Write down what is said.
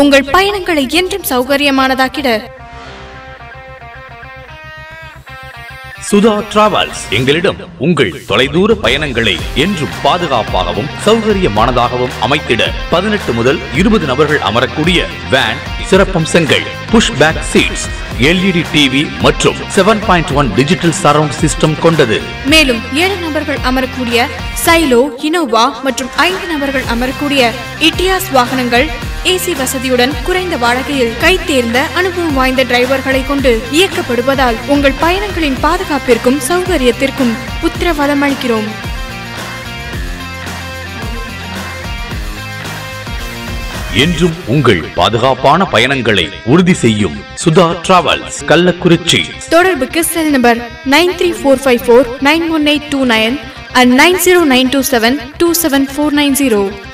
உங்கள் பயணங்களை என்றும் சௌகரியமானதாக்கிட சுதா டிராவல்ஸ் எங்களிடம் உங்கள் தொலைதூர பயணங்களை என்றும் பாதுகாப்பாகவும் சௌகரியமானதாகவும் அமைத்திட பதினெட்டு முதல் இருபது நபர்கள் அமரக்கூடிய வேன் சிறப்பம்சங்கள் push back seats LED TV மற்றும் seven point one digital surround system கொண்டது மேலும் ஏழு நபர்கள் அமரக்கூடிய சைலோ இனோவா மற்றும் ஐந்து நபர்கள் அமரக்கூடிய இட்டியாஸ் வாகனங்கள் ஏசி வசதியுடன் குறைந்த வாடகையில் கை தேர்ந்த அனுபவம் வாய்ந்த டிரைவர்களை கொண்டு இயக்கப்படுவதால் உங்கள் பயணங்களின் பாதுகாப்பிற்கும் சௌகரியத்திற்கும் உத்தரவாதம் அளிக்கிறோம் என்றும் உங்கள் பாதுகாப்பான பயணங்களை உறுதி செய்யும் சுதா டிராவல்ஸ் கள்ளக்குறிச்சி தொடர்புக்கு cell number nine three four five four nine one eight two nine and nine zero nine two seven two seven four nine zero